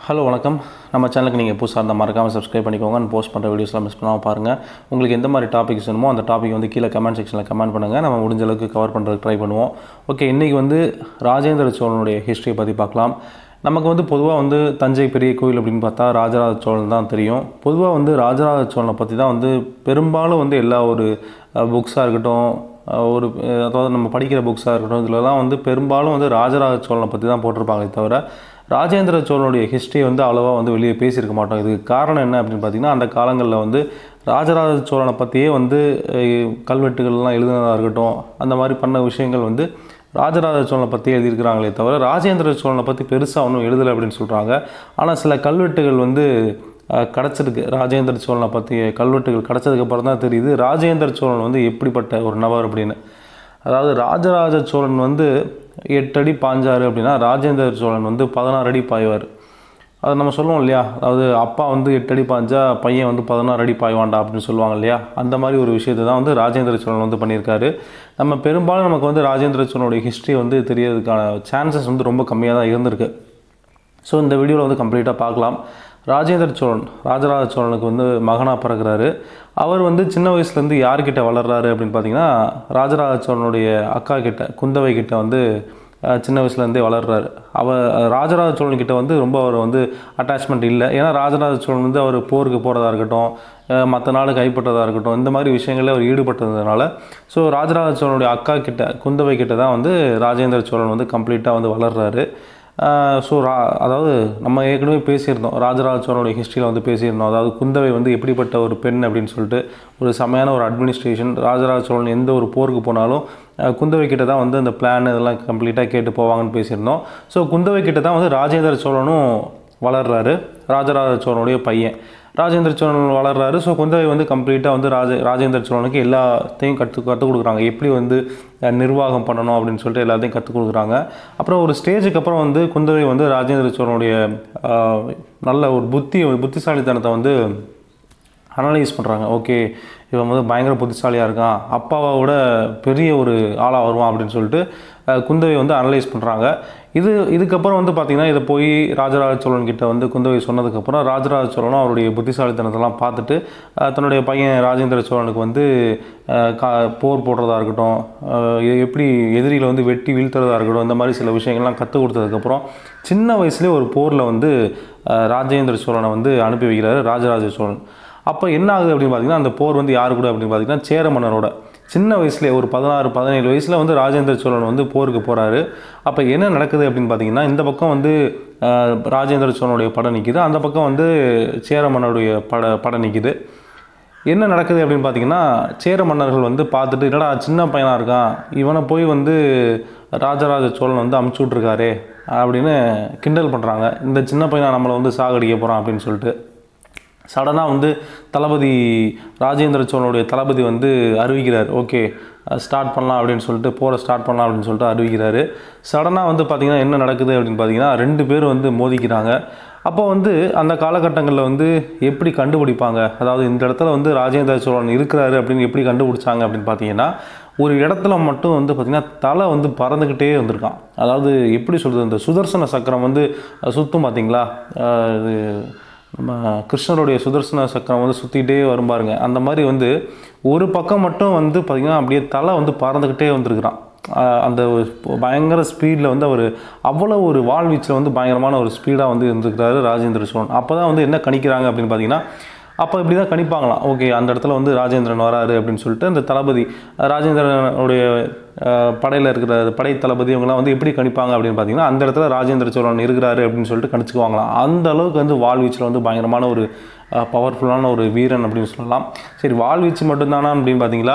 hello வணக்கம் நம்ம சேனலுக்கு நீங்கள் புதுசாக இருந்தால் மறக்காமல் சப்ஸ்கிரைப் பண்ணிக்கோங்க நான் போஸ்ட் பண்ணுற வீடியோஸ்லாம் மிஸ் பண்ணாமல் பாருங்கள் உங்களுக்கு எந்த மாதிரி டாபிக்ஸ் வேணுமோ அந்த டாபிக் வந்து கீழே கமெண்ட் செக்ஷனில் கமெண்ட் பண்ணுங்கள் நம்ம முடிஞ்ச அளவுக்கு கவர் பண்ணுறதுக்கு ட்ரை பண்ணுவோம் ஓகே இன்றைக்கி வந்து ராஜேந்திர சோழனுடைய ஹிஸ்ட்ரியை பற்றி பார்க்கலாம் நமக்கு வந்து பொதுவாக வந்து தஞ்சை பெரிய கோயில் அப்படின்னு பார்த்தா ராஜராஜ சோழன் தான் தெரியும் பொதுவாக வந்து ராஜராஜ சோழனை பற்றி தான் வந்து பெரும்பாலும் வந்து எல்லா ஒரு புக்ஸாக இருக்கட்டும் அஹ் ஒரு அஹ் அதாவது நம்ம படிக்கிற புக்ஸாக இருக்கட்டும் இதிலலாம் வந்து பெரும்பாலும் வந்து ராஜராஜ சோழனை பற்றி தான் போட்டிருப்பாங்களே தவிர ராஜேந்திர சோழனுடைய ஹிஸ்ட்ரி வந்து அவ்வளோவா வந்து வெளியே பேசியிருக்க மாட்டோம் இதுக்கு காரணம் என்ன அப்படின்னு பார்த்தீங்கன்னா அந்த காலங்களில் வந்து ராஜராஜ சோழனை பற்றியே வந்து அஹ், கல்வெட்டுகள்லாம் எழுதுனதாக இருக்கட்டும் அந்த மாதிரி பண்ண விஷயங்கள் வந்து ராஜராஜ சோழனை பற்றி எழுதியிருக்கிறாங்களே தவிர ராஜேந்திர சோழனை பற்றி பெருசாக ஒன்றும் எழுதலை அப்படின்னு சொல்கிறாங்க ஆனால் சில கல்வெட்டுகள் வந்து அஹ், கிடச்சிருக்கு ராஜேந்திர சோழனை பற்றி கல்வெட்டுகள் கிடச்சதுக்கப்புறம் தான் தெரியுது ராஜேந்திர சோழன் வந்து எப்படிப்பட்ட ஒரு நபர் அப்படின்னு அதாவது ராஜராஜ சோழன் வந்து எட்டு அடி பாஞ்சாரு அப்படின்னா ராஜேந்திர சோழன் வந்து பதினாறு அடி பாய்வார் அது நம்ம சொல்லுவோம் இல்லையா அதாவது அப்பா வந்து எட்டு அடி பாஞ்சா பையன் வந்து பதினாறு அடி பாய்வான்டா அப்படின்னு சொல்லுவாங்க இல்லையா அந்த மாதிரி ஒரு விஷயத்தை தான் வந்து ராஜேந்திர சோழன் வந்து பண்ணியிருக்காரு நம்ம பெரும்பாலும் நமக்கு வந்து ராஜேந்திர சோழனுடைய ஹிஸ்ட்ரி வந்து தெரியறதுக்கான சான்சஸ் வந்து ரொம்ப கம்மியாக தான் இருந்திருக்கு ஸோ இந்த வீடியோவில் வந்து கம்ப்ளீட்டாக பார்க்கலாம் ராஜேந்திர சோழன் ராஜராஜ சோழனுக்கு வந்து மகனாக பிறகுறாரு அவர் வந்து சின்ன வயசுலேருந்து யார்கிட்ட வளர்றாரு அப்படின்னு பார்த்தீங்கன்னா ராஜராஜ சோழனுடைய அக்கா கிட்ட குந்தவை கிட்ட வந்து அஹ், சின்ன வயசுலேருந்தே வளர்றாரு அவர் ராஜராஜ சோழன் கிட்ட வந்து ரொம்ப அவர் வந்து அட்டாச்மெண்ட் இல்லை ஏன்னா ராஜராஜ சோழன் வந்து அவர் போருக்கு போகிறதா இருக்கட்டும் மற்ற நாடு கைப்பற்றதா இருக்கட்டும் இந்த மாதிரி விஷயங்களில் அவர் ஈடுபட்டதுனால ஸோ ராஜராஜ சோழனுடைய அக்கா கிட்ட குந்தவை கிட்ட தான் வந்து ராஜேந்திர சோழன் வந்து கம்ப்ளீட்டாக வந்து வளர்றாரு ஸோ ரா அதாவது நம்ம ஏற்கனவே பேசியிருந்தோம் ராஜராஜ சோழனுடைய ஹிஸ்ட்ரியில் வந்து பேசியிருந்தோம் அதாவது குந்தவை வந்து எப்படிப்பட்ட ஒரு பெண் அப்படின்னு சொல்லிட்டு ஒரு செமையான ஒரு அட்மினிஸ்ட்ரேஷன் ராஜராஜ சோழன் எந்த ஒரு போருக்கு போனாலும் அஹ், குந்தவை கிட்ட தான் வந்து அந்த பிளான் இதெல்லாம் கம்ப்ளீட்டாக கேட்டு போவாங்கன்னு பேசியிருந்தோம் ஸோ குந்தவை கிட்ட தான் வந்து ராஜேந்திர சோழனும் வளர்றாரு ராஜராஜ சோழனுடைய பையன் ராஜேந்திர சோழன் வளர்றாரு ஸோ குந்தவை வந்து கம்ப்ளீட்டாக வந்து ராஜ ராஜேந்திர சோழனுக்கு எல்லாத்தையும் கற்று கற்றுக் கொடுக்குறாங்க எப்படி வந்து அஹ், நிர்வாகம் பண்ணணும் அப்படின்னு சொல்லிட்டு எல்லாத்தையும் கற்றுக் கொடுக்குறாங்க அப்புறம் ஒரு ஸ்டேஜுக்கு அப்புறம் வந்து குந்தவை வந்து ராஜேந்திர சோழனுடைய அஹ், நல்ல ஒரு புத்தி புத்திசாலித்தனத்தை வந்து அனலைஸ் பண்ணுறாங்க ஓகே இவன் வந்து பயங்கர புத்திசாலியாக இருக்கான் அப்பாவை விட பெரிய ஒரு ஆளாக வருவான் அப்படின்னு சொல்லிட்டு அஹ், குந்தவை வந்து அனலைஸ் பண்ணுறாங்க இது இதுக்கப்புறம் வந்து பார்த்திங்கன்னா இதை போய் ராஜராஜ சோழன் கிட்ட வந்து குந்தவை சொன்னதுக்கப்புறம் ராஜராஜ சோழனும் அவருடைய புத்திசாலித்தனத்தெல்லாம் பார்த்துட்டு அஹ், தன்னுடைய பையன் ராஜேந்திர சோழனுக்கு வந்து அஹ், கா போர் போடுறதா இருக்கட்டும் அஹ், எ- எப்படி எதிரியில் வந்து வெட்டி வீழ்த்துறதா இருக்கட்டும் இந்த மாதிரி சில விஷயங்கள்லாம் கற்றுக் கொடுத்ததுக்கப்புறம் சின்ன வயசுலேயே ஒரு போரில் வந்து அஹ், ராஜேந்திர சோழனை வந்து அனுப்பி வைக்கிறாரு ராஜராஜ சோழன் அப்போ என்ன ஆகுது அப்படின்னு பார்த்தீங்கன்னா அந்த போர் வந்து யாரு கூட அப்படின்னு பார்த்தீங்கன்னா சேர மன்னரோட சின்ன வயசுலேயே ஒரு பதினாறு பதினேழு வயசில் வந்து ராஜேந்திர சோழன் வந்து போருக்கு போகிறாரு அப்போ என்ன நடக்குது அப்படின்னு பார்த்தீங்கன்னா இந்த பக்கம் வந்து அஹ், ராஜேந்திர சோழனுடைய படம் நிற்கிது அந்த பக்கம் வந்து சேர மன்னருடைய பட படம் நிற்கிது என்ன நடக்குது அப்படின்னு பார்த்தீங்கன்னா சேர மன்னர்கள் வந்து பார்த்துட்டு என்னடா சின்ன பையனாக இருக்கான் இவனை போய் வந்து ராஜராஜ சோழன் வந்து அமுச்சு விட்ருக்காரே அப்படின்னு கிண்டல் பண்ணுறாங்க இந்த சின்ன பையனை நம்மளை வந்து சாகடிக்க போகிறான் அப்படின்னு சொல்லிட்டு சடனாக வந்து தளபதி ராஜேந்திர சோழனுடைய தளபதி வந்து அறிவிக்கிறார் ஓகே ஸ்டார்ட் பண்ணலாம் அப்படின்னு சொல்லிட்டு போரை ஸ்டார்ட் பண்ணலாம் அப்படின்னு சொல்லிட்டு அறிவிக்கிறாரு சடனாக வந்து பார்த்திங்கன்னா என்ன நடக்குது அப்படின்னு பார்த்தீங்கன்னா ரெண்டு பேர் வந்து மோதிக்கிறாங்க அப்போ வந்து அந்த காலகட்டங்களில் வந்து எப்படி கண்டுபிடிப்பாங்க அதாவது இந்த இடத்துல வந்து ராஜேந்திர சோழன் இருக்கிறாரு அப்படின்னு எப்படி கண்டுபிடிச்சாங்க அப்படின்னு பார்த்தீங்கன்னா ஒரு இடத்துல மட்டும் வந்து பார்த்திங்கன்னா தலை வந்து பறந்துக்கிட்டே வந்திருக்கான் அதாவது எப்படி சொல்கிறது இந்த சுதர்சன சக்கரம் வந்து சுற்றும் பார்த்தீங்களா அஹ் இது நம்ம கிருஷ்ணருடைய சுதர்சன சக்கரம் வந்து சுற்றிக்கிட்டே வரும் பாருங்க அந்த மாதிரி வந்து ஒரு பக்கம் மட்டும் வந்து பார்த்திங்கன்னா அப்படியே தலை வந்து பறந்துக்கிட்டே வந்திருக்கிறான் ஆஹ் அந்த ஒரு பயங்கர ஸ்பீடில் வந்து அவர் அவ்வளோ ஒரு வாழ்வீச்சில் வந்து பயங்கரமான ஒரு ஸ்பீடாக வந்து இருந்திருக்கிறாரு ராஜேந்திர சோழன் அப்போ தான் வந்து என்ன கணிக்கிறாங்க அப்படின்னு பார்த்தீங்கன்னா அப்போ இப்படி தான் கணிப்பாங்களாம் ஓகே அந்த இடத்துல வந்து ராஜேந்திரன் வராரு அப்படின்னு சொல்லிட்டு அந்த தளபதி ராஜேந்திரனுடைய படையில் இருக்கிற படை தளபதி இவங்கெல்லாம் வந்து எப்படி கணிப்பாங்க அப்படின்னு பார்த்தீங்கன்னா அந்த இடத்துல ராஜேந்திர சோழன் இருக்கிறாரு அப்படின்னு சொல்லிட்டு கணிச்சுக்குவாங்களாம் அந்த அளவுக்கு வந்து வாழ்வீச்சில் வந்து பயங்கரமான ஒரு பவர்ஃபுல்லான ஒரு வீரன் அப்படின்னு சொல்லலாம் சரி வாழ்வீச்சு மட்டும்தானா அப்படின்னு பார்த்தீங்களா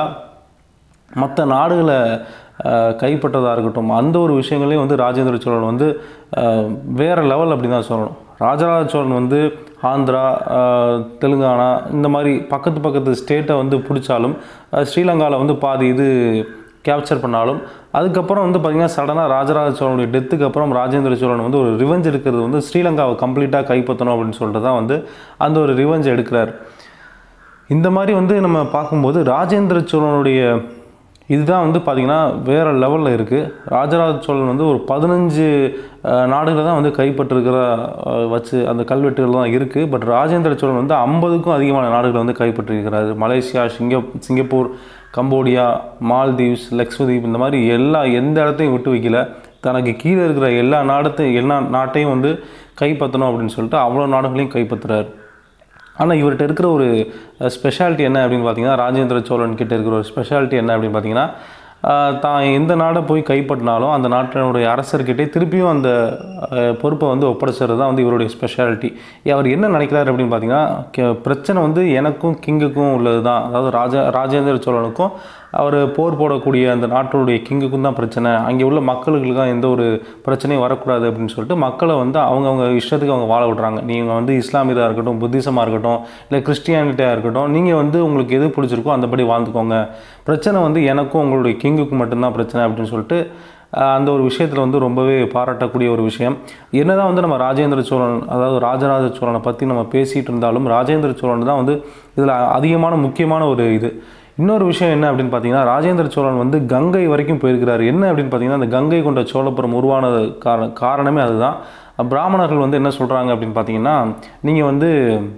மற்ற நாடுகளை அஹ், கைப்பற்றதாக இருக்கட்டும் அந்த ஒரு விஷயங்களையும் வந்து ராஜேந்திர சோழன் வந்து அஹ், வேற லெவல் அப்படி தான் சொல்லணும் ராஜராஜ சோழன் வந்து ஆந்திரா அஹ், தெலுங்கானா இந்த மாதிரி பக்கத்து பக்கத்து ஸ்டேட்டை வந்து பிடிச்சாலும் ஸ்ரீலங்காவில் வந்து பாதி இது கேப்சர் பண்ணாலும் அதுக்கப்புறம் வந்து பார்த்திங்கன்னா சடனாக ராஜராஜ சோழனுடைய டெத்துக்கு அப்புறம் ராஜேந்திர சோழன் வந்து ஒரு ரிவெஞ்ச் எடுக்கிறது வந்து ஸ்ரீலங்காவை கம்ப்ளீட்டாக கைப்பற்றணும் அப்படின்னு சொல்லிட்டு தான் வந்து அந்த ஒரு ரிவெஞ்ச் எடுக்கிறார் இந்த மாதிரி வந்து நம்ம பார்க்கும்போது ராஜேந்திர சோழனுடைய இதுதான் வந்து பார்த்திங்கன்னா வேறு லெவலில் இருக்குது ராஜராஜ சோழன் வந்து ஒரு பதினஞ்சு நாடுகளை தான் வந்து கைப்பற்றிருக்கிற அஹ், வச்சு அந்த கல்வெட்டுகள் தான் இருக்குது பட் ராஜேந்திர சோழன் வந்து ஐம்பதுக்கும் அதிகமான நாடுகளை வந்து கைப்பற்றியிருக்கிறாரு மலேசியா சிங்க சிங்கப்பூர் கம்போடியா மால்தீவ்ஸ் லக்ஷ்மதீப் இந்த மாதிரி எல்லா எந்த இடத்தையும் விட்டு வைக்கல தனக்கு கீழே இருக்கிற எல்லா நாடத்தையும் எல்லா நாட்டையும் வந்து கைப்பற்றணும் அப்படின்னு சொல்லிட்டு அவ்வளோ நாடுகளையும் கைப்பற்றுறாரு ஆனால் இவர்கிட்ட இருக்கிற ஒரு ஸ்பெஷாலிட்டி என்ன அப்படின்னு பார்த்தீங்கன்னா ராஜேந்திர சோழன் கிட்ட இருக்கிற ஒரு ஸ்பெஷாலிட்டி என்ன அப்படின்னு பார்த்தீங்கன்னா ஆஹ், தான் எந்த நாடை போய் கைப்பற்றினாலும் அந்த நாட்டினுடைய அரசர்கிட்டே திருப்பியும் அந்த ஆஹ், பொறுப்பை வந்து ஒப்படைச்சது தான் வந்து இவருடைய ஸ்பெஷாலிட்டி அவர் என்ன நினைக்கிறாரு அப்படின்னு பார்த்தீங்கன்னா கே- பிரச்சனை வந்து எனக்கும் கிங்குக்கும் உள்ளது தான் அதாவது ராஜா ராஜேந்திர சோழனுக்கும் அவர் போர் போடக்கூடிய அந்த நாட்டுடைய கிங்குக்கும் தான் பிரச்சனை அங்கே உள்ள மக்களுக்கு தான் எந்த ஒரு பிரச்சனையும் வரக்கூடாது அப்படின்னு சொல்லிட்டு மக்களை வந்து அவங்கவுங்க இஷ்டத்துக்கு அவங்க வாழ விட்றாங்க நீங்கள் வந்து இஸ்லாமியராக இருக்கட்டும் புத்திசமாக இருக்கட்டும் இல்லை கிறிஸ்டியானிட்டியாக இருக்கட்டும் நீங்கள் வந்து உங்களுக்கு எது பிடிச்சிருக்கோ அந்தபடி வாழ்ந்துக்கோங்க பிரச்சனை வந்து எனக்கும் உங்களுடைய கிங்குக்கும் மட்டும்தான் பிரச்சனை அப்படின்னு சொல்லிட்டு ஆஹ், அந்த ஒரு விஷயத்தில் வந்து ரொம்பவே பாராட்டக்கூடிய ஒரு விஷயம் என்னதான் வந்து நம்ம ராஜேந்திர சோழன் அதாவது ராஜராஜ சோழனை பற்றி நம்ம பேசிகிட்டு இருந்தாலும் ராஜேந்திர சோழன் தான் வந்து இதில் அதிகமான முக்கியமான ஒரு இது இன்னொரு விஷயம் என்ன அப்படின்னு பார்த்தீங்கன்னா ராஜேந்திர சோழன் வந்து கங்கை வரைக்கும் போயிருக்கிறாரு என்ன அப்படின்னு பார்த்தீங்கன்னா அந்த கங்கை கொண்ட சோழபுரம் உருவானது காரண காரணமே அதுதான் பிராமணர்கள் வந்து என்ன சொல்கிறாங்க அப்படின்னு பார்த்தீங்கன்னா நீங்கள் வந்து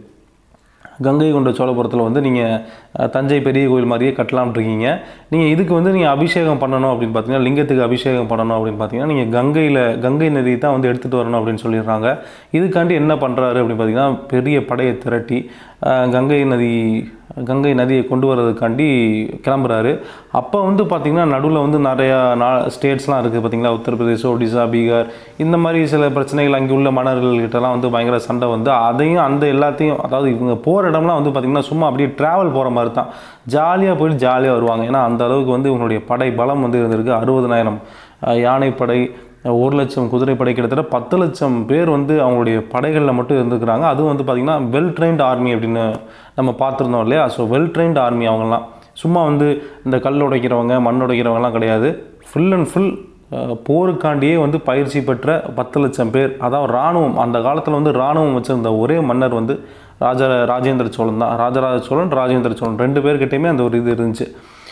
கங்கை கொண்ட சோழபுரத்தில் வந்து நீங்கள் தஞ்சை பெரிய கோயில் மாதிரியே கட்டலாம்னு இருக்கீங்க நீங்கள் இதுக்கு வந்து நீங்கள் அபிஷேகம் பண்ணணும் அப்படின்னு பார்த்தீங்கன்னா லிங்கத்துக்கு அபிஷேகம் பண்ணணும் அப்படின்னு பார்த்தீங்கன்னா நீங்கள் கங்கையில் கங்கை நதி தான் வந்து எடுத்துகிட்டு வரணும் அப்படின்னு சொல்லிடுறாங்க இதுக்காண்டி என்ன பண்ணுறாரு அப்படின்னு பார்த்தீங்கன்னா பெரிய படையை திரட்டி அஹ், கங்கை நதி கங்கை நதியை கொண்டு வர்றதுக்காண்டி கிளம்புறாரு அப்போ வந்து பார்த்திங்கன்னா நடுவில் வந்து நிறையா நா ஸ்டேட்ஸ்லாம் இருக்குது பார்த்திங்களா உத்தரப்பிரதேசம் ஒடிசா பீகார் இந்த மாதிரி சில பிரச்சனைகள் அங்கே உள்ள மன்னர்கள்கிட்டலாம் வந்து பயங்கர சண்டை வந்து அதையும் அந்த எல்லாத்தையும் அதாவது இவங்க போகிற இடம்லாம் வந்து பார்த்திங்கன்னா சும்மா அப்படியே ட்ராவல் போகிற மாதிரி தான் ஜாலியாக போயிட்டு ஜாலியாக வருவாங்க ஏன்னா அந்த அளவுக்கு வந்து இவங்களுடைய படை பலம் வந்து இருந்திருக்கு அறுபதனாயிரம் யானைப்படை ஒரு லட்சம் குதிரைப்படை கிட்டத்தட்ட பத்து லட்சம் பேர் வந்து அவங்களுடைய படைகளில் மட்டும் இருந்துக்கிறாங்க அதுவும் வந்து பார்த்திங்கன்னா வெல் ட்ரைன்ட் ஆர்மி அப்படின்னு நம்ம பார்த்துருந்தோம் இல்லையா ஸோ வெல் ட்ரைன்ட் ஆர்மி அவங்கெல்லாம் சும்மா வந்து இந்த கல் உடைக்கிறவங்க மண் உடைக்கிறவங்கலாம் கிடையாது ஃபுல் அண்ட் ஃபுல் போருக்காண்டியே வந்து பயிற்சி பெற்ற பத்து லட்சம் பேர் அதாவது இராணுவம் அந்த காலத்தில் வந்து இராணுவம் வச்சிருந்த ஒரே மன்னர் வந்து ராஜ ராஜேந்திர சோழன் தான் ராஜராஜ சோழன் ராஜேந்திர சோழன் ரெண்டு பேர்கிட்டையுமே அந்த ஒரு இது இருந்துச்சு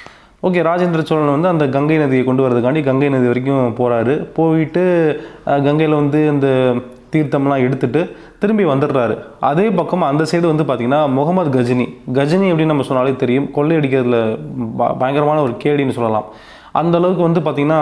ஓகே ராஜேந்திர சோழன் வந்து அந்த கங்கை நதியை கொண்டு வரதுக்காண்டி கங்கை நதி வரைக்கும் போகிறாரு போயிட்டு கங்கையில் வந்து இந்த தீர்த்தம்லாம் எடுத்துட்டு திரும்பி வந்துடுறாரு அதே பக்கம் அந்த சைடு வந்து பார்த்திங்கன்னா முகமது கஜினி கஜினி அப்படின்னு நம்ம சொன்னாலே தெரியும் கொள்ளையடிக்கிறதுல ப- பயங்கரமான ஒரு கேடின்னு சொல்லலாம் அந்த அளவுக்கு வந்து பார்த்திங்கன்னா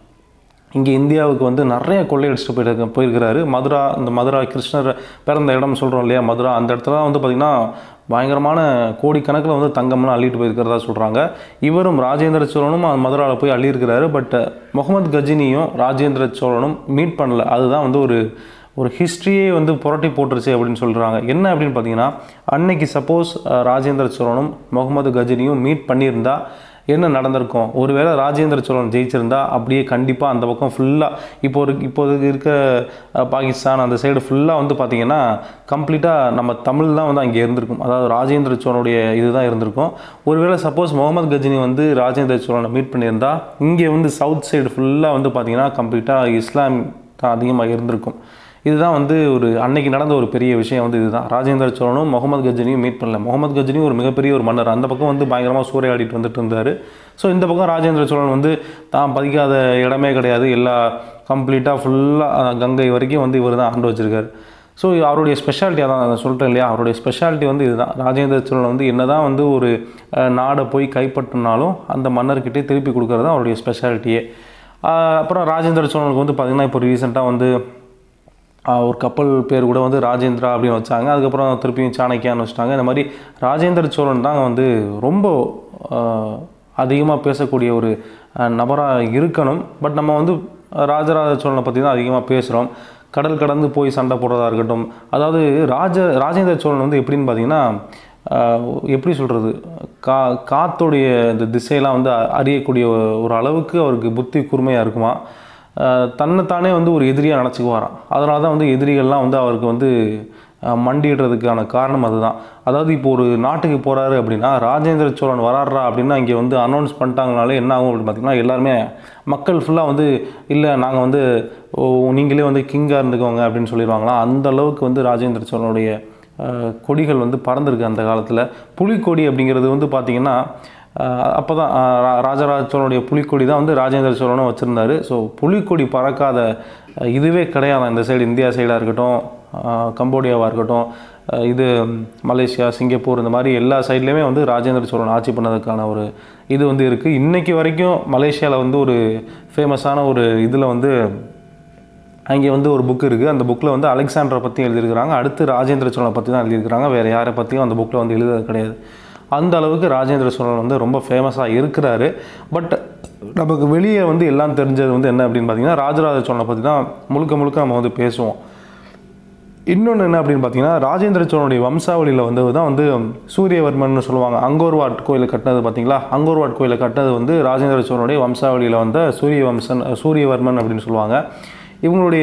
இங்கே இந்தியாவுக்கு வந்து நிறைய கொள்ளையடிச்சிட்டு போயிட்டு போயிருக்கிறாரு மதுரா இந்த மதுரா கிருஷ்ணர் பிறந்த இடம் சொல்கிறோம் இல்லையா மதுரா அந்த இடத்துல வந்து பார்த்திங்கன்னா பயங்கரமான கோடிக்கணக்கில் வந்து தங்கம்லாம் அள்ளிட்டு போயிருக்கிறதா சொல்கிறாங்க இவரும் ராஜேந்திர சோழனும் அந்த மதுராவில் போய் அள்ளியிருக்கிறாரு பட் முகமது கஜினியும் ராஜேந்திர சோழனும் மீட் பண்ணல அதுதான் வந்து ஒரு ஒரு ஹிஸ்ட்ரியே வந்து புரட்டி போட்டுருச்சு அப்படின்னு சொல்கிறாங்க என்ன அப்படின்னு பார்த்தீங்கன்னா அன்னைக்கு சப்போஸ் ராஜேந்திர சோழனும் முகமது கஜினியும் மீட் பண்ணியிருந்தா என்ன நடந்திருக்கும் ஒருவேளை ராஜேந்திர சோழன் ஜெயிச்சிருந்தா அப்படியே கண்டிப்பாக அந்த பக்கம் ஃபுல்லாக இப்போ ஒரு இப்போது இருக்க அஹ், பாகிஸ்தான் அந்த சைடு ஃபுல்லாக வந்து பார்த்திங்கன்னா கம்ப்ளீட்டாக நம்ம தமிழ் தான் வந்து அங்கே இருந்திருக்கும் அதாவது ராஜேந்திர சோழனுடைய இதுதான் இருந்திருக்கும் ஒருவேளை சப்போஸ் முகமது கஜினி வந்து ராஜேந்திர சோழனை மீட் பண்ணியிருந்தா இங்கே வந்து சவுத் சைடு ஃபுல்லாக வந்து பார்த்திங்கன்னா கம்ப்ளீட்டாக இஸ்லாம் தான் அதிகமாக இருந்திருக்கும் இதுதான் வந்து ஒரு அன்னைக்கு நடந்த ஒரு பெரிய விஷயம் வந்து இதுதான் ராஜேந்திர சோழனும் முகமது கஜினியும் மீட் பண்ணல முகமது கஜினியும் ஒரு மிகப்பெரிய ஒரு மன்னர் அந்த பக்கம் வந்து பயங்கரமாக சூறையாடிட்டு வந்துட்டு இருந்தார் ஸோ இந்த பக்கம் ராஜேந்திர சோழன் வந்து தான் பதிக்காத இடமே கிடையாது எல்லா கம்ப்ளீட்டாக ஃபுல்லாக கங்கை வரைக்கும் வந்து இவர் தான் ஆண்டு வச்சிருக்காரு ஸோ அவருடைய ஸ்பெஷாலிட்டி அதான் நான் சொல்கிறேன் இல்லையா அவருடைய ஸ்பெஷாலிட்டி வந்து இதுதான் ராஜேந்திர சோழன் வந்து என்னதான் வந்து ஒரு அஹ், நாடை போய் கைப்பற்றினாலும் அந்த மன்னர்கிட்டே திருப்பி கொடுக்கறது தான் அவருடைய ஸ்பெஷாலிட்டியே அப்புறம் ராஜேந்திர சோழனுக்கு வந்து பார்த்திங்கன்னா இப்போ ரீசெண்டாக வந்து ஆஹ் ஒரு கப்பல் பேர் கூட வந்து ராஜேந்திரா அப்படின்னு வச்சாங்க அதுக்கப்புறம் திருப்பியும் சாணக்கியான்னு வச்சிட்டாங்க இந்த மாதிரி ராஜேந்திர சோழன் தான் வந்து ரொம்ப அதிகமாக பேசக்கூடிய ஒரு நபராக இருக்கணும் பட் நம்ம வந்து ராஜராஜ சோழனை பற்றி தான் அதிகமாக பேசுகிறோம் கடல் கடந்து போய் சண்டை போடுறதா இருக்கட்டும் அதாவது ராஜ ராஜேந்திர சோழன் வந்து எப்படின்னு பார்த்தீங்கன்னா ஆஹ் எப்படி சொல்கிறது கா காத்துடைய இந்த திசையெல்லாம் வந்து அ- அறியக்கூடிய ஒரு அளவுக்கு அவருக்கு புத்தி கூர்மையாக இருக்குமா ஆஹ் தன்னைத்தானே வந்து ஒரு எதிரியாக நினச்சிக்குவாராம் அதனால தான் வந்து எதிரிகள்லாம் வந்து அவருக்கு வந்து ஆஹ் மண்டிடுறதுக்கான காரணம் அதுதான் அதாவது இப்போ ஒரு நாட்டுக்கு போகிறாரு அப்படின்னா ராஜேந்திர சோழன் வராடுறா அப்படின்னா இங்கே வந்து அனௌன்ஸ் பண்ணிட்டாங்கனாலே என்ன ஆகும் அப்படின்னு பார்த்தீங்கன்னா எல்லாருமே மக்கள் ஃபுல்லாக வந்து இல்லை நாங்கள் வந்து ஓ, நீங்களே வந்து கிங்காக இருந்துக்கோங்க அப்படின்னு சொல்லிடுவாங்களாம் அந்த அளவுக்கு வந்து ராஜேந்திர சோழனுடைய ஆஹ் கொடிகள் வந்து பறந்துருக்கு அந்த காலத்தில் புலிக்கொடி அப்படிங்கிறது வந்து பார்த்திங்கன்னா அப்போ தான் ராஜராஜ சோழனுடைய புலிக்கொடி தான் வந்து ராஜேந்திர சோழனும் வச்சுருந்தாரு ஸோ புலிக்கொடி பறக்காத அஹ், இதுவே கிடையாது இந்த சைடு இந்தியா சைடாக இருக்கட்டும் அஹ், கம்போடியாவாக இருக்கட்டும் அஹ், இது மலேசியா சிங்கப்பூர் இந்த மாதிரி எல்லா சைட்லேயுமே வந்து ராஜேந்திர சோழன் ஆட்சி பண்ணதுக்கான ஒரு இது வந்து இருக்குது இன்றைக்கி வரைக்கும் மலேசியாவில் வந்து ஒரு ஃபேமஸான ஒரு இதில் வந்து அங்கே வந்து ஒரு புக் இருக்குது அந்த புக்கில் வந்து அலெக்சாண்டரை பற்றி எழுதியிருக்கிறாங்க அடுத்து ராஜேந்திர சோழனை பற்றி தான் எழுதியிருக்கிறாங்க வேறு யாரை பற்றியும் அந்த புக்கில் வந்து எழுதுறது கிடையாது அந்த அளவுக்கு ராஜேந்திர சோழன் வந்து ரொம்ப ஃபேமஸாக இருக்கிறாரு பட் நமக்கு வெளியே வந்து எல்லாம் தெரிஞ்சது வந்து என்ன அப்படின்னு பார்த்தீங்கன்னா ராஜராஜ சோழனை பற்றி தான் முழுக்க முழுக்க நம்ம வந்து பேசுவோம் இன்னொன்று என்ன அப்படின்னு பார்த்தீங்கன்னா ராஜேந்திர சோழனுடைய வம்சாவளியில் வந்து தான் வந்து சூரியவர்மன் சொல்லுவாங்க அங்கோர்வாட் கோயிலை கட்டினது பார்த்தீங்களா அங்கோர்வாட் கோயிலை கட்டினது வந்து ராஜேந்திர சோழனுடைய வம்சாவளியில் வந்த சூரிய வம்சன் சூரியவர்மன் அப்படின்னு சொல்லுவாங்க இவங்களுடைய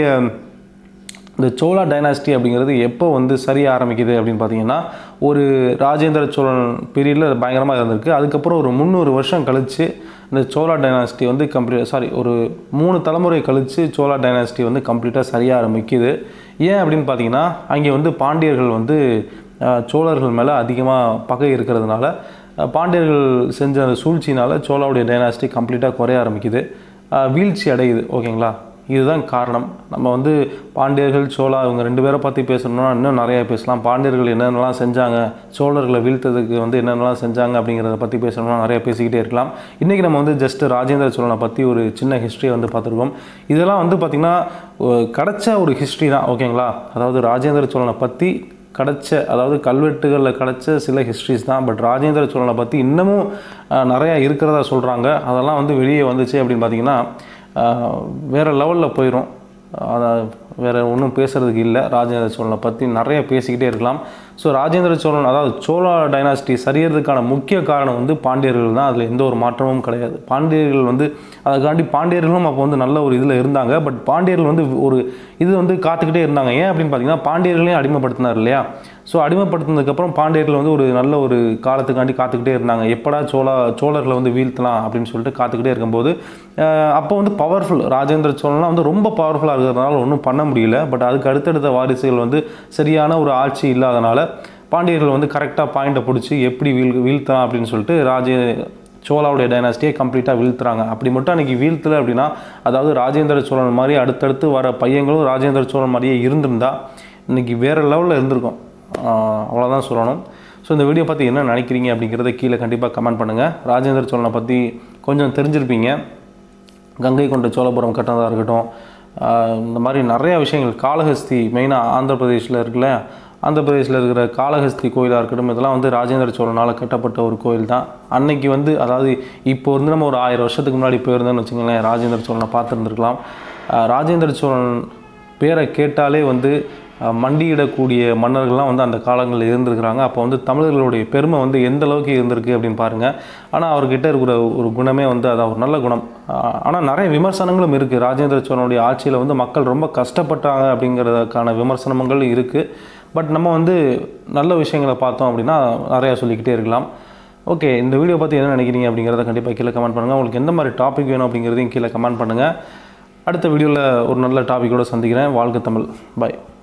இந்த சோழா டைனாஸ்டி அப்படிங்கிறது எப்போ வந்து சரிய ஆரம்பிக்குது அப்படின்னு பார்த்தீங்கன்னா ஒரு ராஜேந்திர சோழன் பீரியடில் பயங்கரமாக இருந்திருக்கு அதுக்கப்புறம் ஒரு முந்நூறு வருஷம் கழித்து இந்த சோழா டைனாஸ்டி வந்து கம்ப்ளீட் சாரி ஒரு மூணு தலைமுறை கழித்து சோழா டைனாஸ்டி வந்து கம்ப்ளீட்டாக சரிய ஆரம்பிக்குது ஏன் அப்படின்னு பார்த்தீங்கன்னா அங்கே வந்து பாண்டியர்கள் வந்து அஹ், சோழர்கள் மேலே அதிகமாக பகை இருக்கிறதுனால அஹ், பாண்டியர்கள் செஞ்ச அந்த சூழ்ச்சினால சோழாவுடைய டைனாஸ்டி கம்ப்ளீட்டாக குறைய ஆரம்பிக்குது அஹ், வீழ்ச்சி அடையுது ஓகேங்களா இதுதான் காரணம் நம்ம வந்து பாண்டியர்கள் சோழா இவங்க ரெண்டு பேரை பற்றி பேசணும்னா இன்னும் நிறையா பேசலாம் பாண்டியர்கள் என்னென்னலாம் செஞ்சாங்க சோழர்களை வீழ்த்ததுக்கு வந்து என்னென்னலாம் செஞ்சாங்க அப்படிங்கிறத பற்றி பேசணும்னா நிறையா பேசிக்கிட்டே இருக்கலாம் இன்றைக்கி நம்ம வந்து ஜஸ்ட் ராஜேந்திர சோழனை பற்றி ஒரு சின்ன ஹிஸ்ட்ரியை வந்து பார்த்துருக்கோம் இதெல்லாம் வந்து பார்த்திங்கன்னா ஒ- கிடைச்ச ஒரு ஹிஸ்ட்ரி தான் ஓகேங்களா அதாவது ராஜேந்திர சோழனை பற்றி கிடைச்ச அதாவது கல்வெட்டுகளில் கிடைச்ச சில ஹிஸ்ட்ரிஸ் தான் பட் ராஜேந்திர சோழனை பற்றி இன்னமும் அஹ், நிறையா இருக்கிறதா சொல்கிறாங்க அதெல்லாம் வந்து வெளியே வந்துச்சு அப்படின்னு பார்த்தீங்கன்னா அஹ், வேற லெவலில் போயிடும் அதை வேறு ஒன்றும் பேசுகிறதுக்கு இல்லை ராஜேந்திர சோழனை பற்றி நிறைய பேசிக்கிட்டே இருக்கலாம் ஸோ ராஜேந்திர சோழன் அதாவது சோழ டைனாஸ்டி சரியறதுக்கான முக்கிய காரணம் வந்து பாண்டியர்கள் தான் அதில் எந்த ஒரு மாற்றமும் கிடையாது பாண்டியர்கள் வந்து அதுக்காண்டி பாண்டியர்களும் அப்போ வந்து நல்ல ஒரு இதில் இருந்தாங்க பட் பாண்டியர்கள் வந்து ஒரு இது வந்து காத்துக்கிட்டே இருந்தாங்க ஏன் அப்படின்னு பார்த்தீங்கன்னா பாண்டியர்களையும் அடிமைப்படுத்தினார் இல்லையா ஸோ அடிமைப்படுத்தினதுக்கப்புறம் பாண்டியர்கள் வந்து ஒரு நல்ல ஒரு காலத்துக்காண்டி காத்துக்கிட்டே இருந்தாங்க எப்படா சோழா சோழர்களை வந்து வீழ்த்தலாம் அப்படின்னு சொல்லிட்டு காத்துக்கிட்டே இருக்கும்போது அஹ், அப்போ வந்து பவர்ஃபுல் ராஜேந்திர சோழன்லாம் வந்து ரொம்ப பவர்ஃபுல்லாக இருக்கிறதுனால ஒன்றும் பண்ண முடியல பட் அதுக்கு அடுத்தடுத்த வாரிசுகள் வந்து சரியான ஒரு ஆட்சி இல்லாதனால பாண்டியர்கள் வந்து கரெக்டாக பாயிண்ட்டை பிடிச்சி எப்படி வீழ் வீழ்த்தலாம் அப்படின்னு சொல்லிட்டு ராஜே சோழாவுடைய டைனாஸ்டியை கம்ப்ளீட்டாக வீழ்த்துறாங்க அப்படி மட்டும் அன்றைக்கி வீழ்த்தலை அப்படின்னா அதாவது ராஜேந்திர சோழன் மாதிரி அடுத்தடுத்து வர பையங்களும் ராஜேந்திர சோழன் மாதிரியே இருந்திருந்தா இன்றைக்கி வேறு லெவலில் இருந்திருக்கும் ஆஹ் அவ்வளோதான் சொல்லணும் ஸோ இந்த வீடியோ பற்றி என்ன நினைக்கிறீங்க அப்படிங்கிறத கீழே கண்டிப்பாக கமெண்ட் பண்ணுங்கள் ராஜேந்திர சோழனை பற்றி கொஞ்சம் தெரிஞ்சிருப்பீங்க கங்கை கொண்ட சோழபுரம் கட்டினதாக இருக்கட்டும் ஆஹ் இந்த மாதிரி நிறைய விஷயங்கள் காளஹஸ்தி மெயினாக ஆந்திர பிரதேஷில் இருக்குல்ல ஆந்திர பிரதேசில் இருக்கிற காளஹஸ்தி கோயிலாக இருக்கட்டும் இதெல்லாம் வந்து ராஜேந்திர சோழனால் கட்டப்பட்ட ஒரு கோயில் தான் அன்னைக்கு வந்து அதாவது இப்போ வந்து நம்ம ஒரு ஆயிரம் வருஷத்துக்கு முன்னாடி போயிருந்தோம்னு வச்சுக்கோங்களேன் ராஜேந்திர சோழனை பார்த்துருந்துருக்கலாம் ஆஹ் ராஜேந்திர சோழன் பேரை கேட்டாலே வந்து அஹ், மண்டியிடக்கூடிய மன்னர்கள்லாம் வந்து அந்த காலங்களில் இருந்திருக்கிறாங்க அப்போ வந்து தமிழர்களுடைய பெருமை வந்து எந்த அளவுக்கு இருந்திருக்கு அப்படின்னு பாருங்கள் ஆனால் அவர்கிட்ட இருக்கிற ஒரு குணமே வந்து அது ஒரு நல்ல குணம் ஆனால் நிறைய விமர்சனங்களும் இருக்குது ராஜேந்திர சோழனுடைய ஆட்சியில் வந்து மக்கள் ரொம்ப கஷ்டப்பட்டாங்க அப்படிங்கிறதுக்கான விமர்சனங்கள் இருக்குது பட் நம்ம வந்து நல்ல விஷயங்களை பார்த்தோம் அப்படின்னா நிறையா சொல்லிக்கிட்டே இருக்கலாம் ஓகே இந்த வீடியோ பற்றி என்ன நினைக்கிறீங்க அப்படிங்கிறத கண்டிப்பாக கீழே கமெண்ட் பண்ணுங்கள் உங்களுக்கு எந்த மாதிரி டாபிக் வேணும் அப்படிங்கிறதையும் கீழே கமெண்ட் பண்ணுங்கள் அடுத்த வீடியோவில் ஒரு நல்ல டாப்பிக்கோடு சந்திக்கிறேன் வாழ்க தமிழ் பாய்